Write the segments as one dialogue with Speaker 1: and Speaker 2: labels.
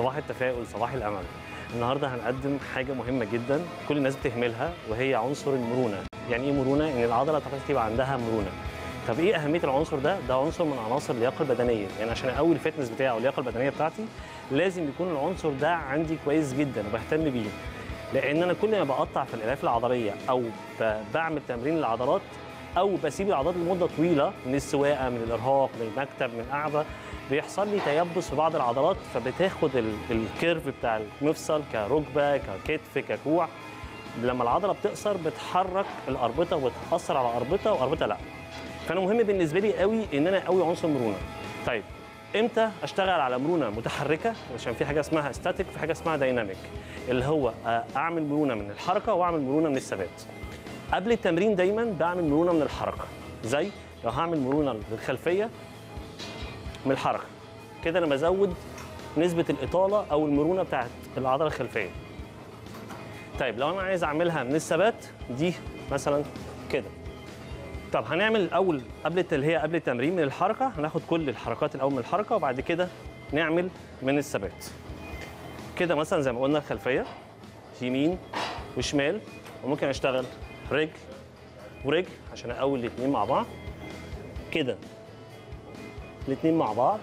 Speaker 1: صباح التفاؤل صباح الامل النهارده هنقدم حاجه مهمه جدا كل الناس بتهملها وهي عنصر المرونه يعني ايه مرونه ان العضله بتاعتك تبقى عندها مرونه طب ايه اهميه العنصر ده ده عنصر من عناصر اللياقه البدنيه يعني عشان اقوي الفتنس بتاعي او اللياقه البدنيه بتاعتي لازم يكون العنصر ده عندي كويس جدا وبهتم بيه لان انا كل ما بقطع في الالياف العضليه او ب- بعمل تمرين العضلات او بسيب العضلات لمده طويله من السواقه من الارهاق من المكتب من القعده بيحصل لي تيبس في بعض العضلات فبتاخد ال- الكيرف بتاع المفصل كركبه ككتف ككوع لما العضله بتقصر بتحرك الاربطه وبتاثر على اربطه واربطه لا فانا مهم بالنسبه لي قوي ان انا اقوي عنصر المرونه طيب امتى اشتغل على مرونه متحركه عشان في حاجه اسمها ستاتيك وفي حاجه اسمها دايناميك اللي هو آه، اعمل مرونه من الحركه واعمل مرونه من الثبات قبل التمرين دايما بعمل مرونه من الحركه زي لو هعمل مرونه للخلفيه من الحركه كده انا بزود نسبه الاطاله او المرونه بتاعت العضله الخلفيه طيب لو انا عايز اعملها من الثبات دي مثلا كده طب هنعمل الاول قبل الت- اللي هي قبل التمرين من الحركه هناخد كل الحركات الاول من الحركه وبعد كده نعمل من الثبات كده مثلا زي ما قلنا الخلفيه يمين وشمال وممكن اشتغل رجل ورجل عشان اقوي الاثنين مع بعض كده الاثنين مع بعض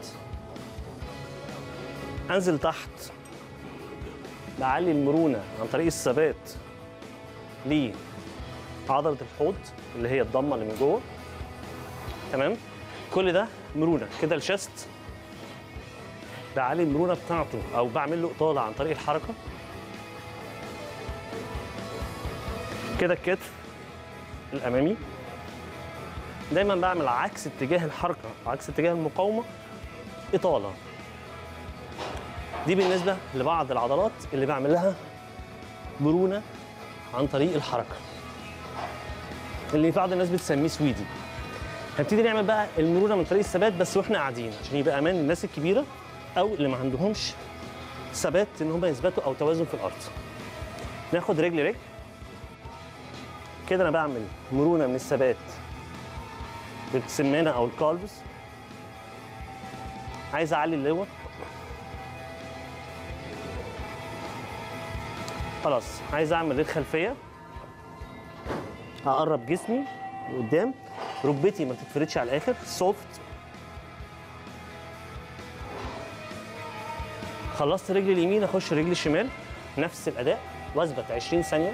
Speaker 1: انزل تحت بعلي المرونه عن طريق الثبات لعضله الحوض اللي هي الضمه اللي من جوه تمام كل ده مرونه كده الشست بعلي المرونه بتاعته او بعمل له اطاله عن طريق الحركه كده الكتف الامامي دايما بعمل عكس اتجاه الحركه عكس اتجاه المقاومه اطاله دي بالنسبه لبعض العضلات اللي بعمل لها مرونه عن طريق الحركه اللي بعض الناس بتسميه سويدي هنبتدي نعمل بقى المرونه من طريق الثبات بس واحنا قاعدين عشان يبقى امان للناس الكبيره او اللي ما عندهمش ثبات ان هم يثبتوا او توازن في الارض ناخد رجل رجل كده انا بعمل مرونه من الثبات بالسمانه او الكالبس عايز اعلي اللور خلاص عايز اعمل للخلفيه هقرب جسمي لقدام ركبتي ما تتفردش على الاخر سوفت خلصت رجلي اليمين اخش رجلي الشمال نفس الاداء واثبت 20 ثانيه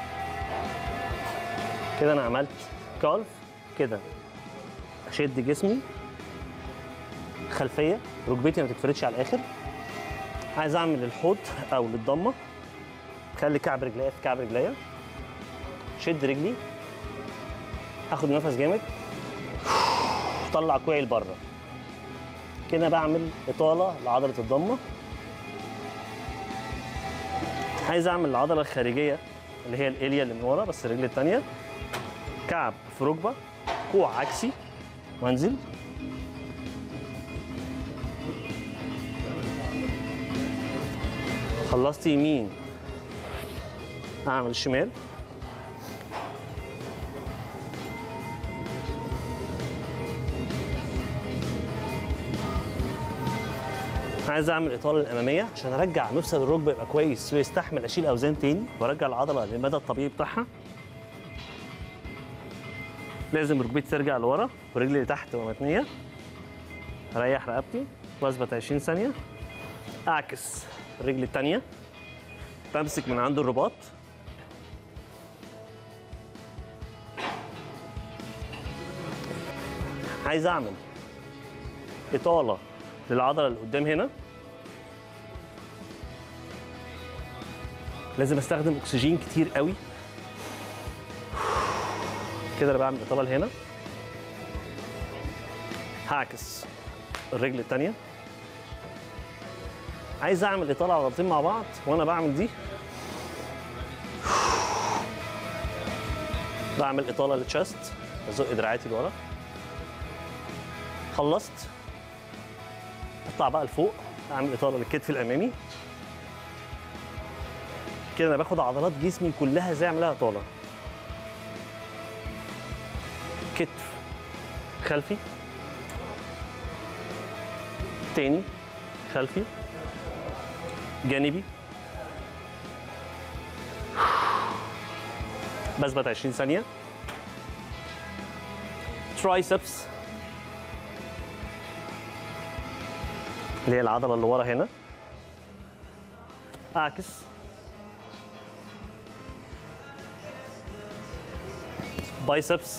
Speaker 1: كده انا عملت كالف كده اشد جسمي خلفيه ركبتي ما تتفردش على الاخر عايز اعمل الحوض او للضمه خلي كعب رجليا في كعب رجليا شد رجلي اخد نفس جامد طلع كوعي لبره كده بعمل اطاله لعضله الضمه عايز اعمل العضله الخارجيه اللي هي الاليا اللي من ورا بس الرجل الثانيه كعب في ركبه كوع عكسي وانزل خلصت يمين اعمل الشمال عايز اعمل الاطاله الاماميه عشان ارجع مفصل الركبه يبقى كويس ويستحمل اشيل اوزان تاني وارجع العضله للمدى الطبيعي بتاعها لازم ركبتي ترجع لورا ورجلي اللي تحت تبقى متنيه اريح رقبتي واثبت 20 ثانيه اعكس الرجل الثانيه بمسك من عند الرباط عايز اعمل اطاله للعضله اللي قدام هنا لازم استخدم اكسجين كتير قوي كده انا بعمل اطاله لهنا هعكس الرجل الثانيه عايز اعمل اطاله عضلتين مع بعض وانا بعمل دي بعمل اطاله للتشست ازق دراعاتي لورا خلصت اطلع بقى لفوق اعمل اطاله للكتف الامامي كده انا باخد عضلات جسمي كلها زي اعملها اطاله كتف خلفي تاني خلفي جانبي بثبت 20 ثانيه ترايسبس اللي هي العضله اللي ورا هنا اعكس بايسبس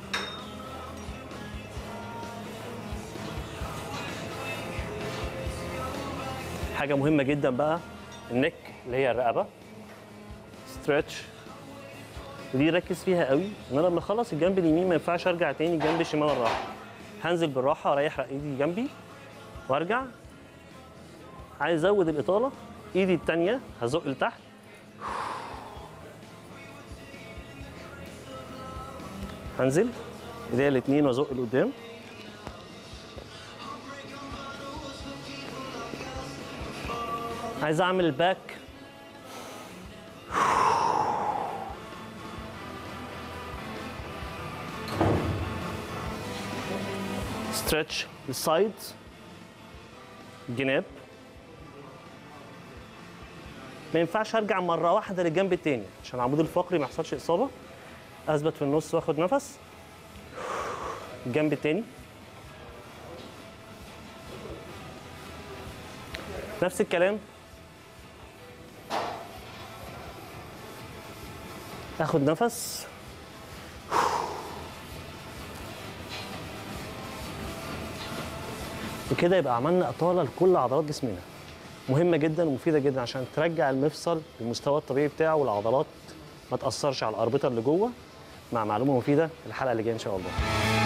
Speaker 1: حاجه مهمه جدا بقى النك اللي هي الرقبه ستريتش ودي ركز فيها قوي ان انا لما اخلص الجنب اليمين ما ينفعش ارجع تاني الجنب الشمال مره واحده هنزل بالراحه اريح ايدي جنبي وارجع عايز ازود الاطاله ايدي التانيه هزق لتحت هنزل ايديا الاتنين وازق لقدام عايز اعمل الباك ستريتش للسايد جناب ما ينفعش ارجع مره واحده للجنب التاني عشان العمود الفقري ما يحصلش اصابه اثبت في النص واخد نفس الجنب التاني نفس الكلام اخد نفس وكده يبقى عملنا اطاله لكل عضلات جسمنا مهمه جدا ومفيده جدا عشان ترجع المفصل للمستوى الطبيعي بتاعه والعضلات ما تاثرش على الاربطه اللي جوه مع معلومه مفيده في الحلقه اللي جايه ان شاء الله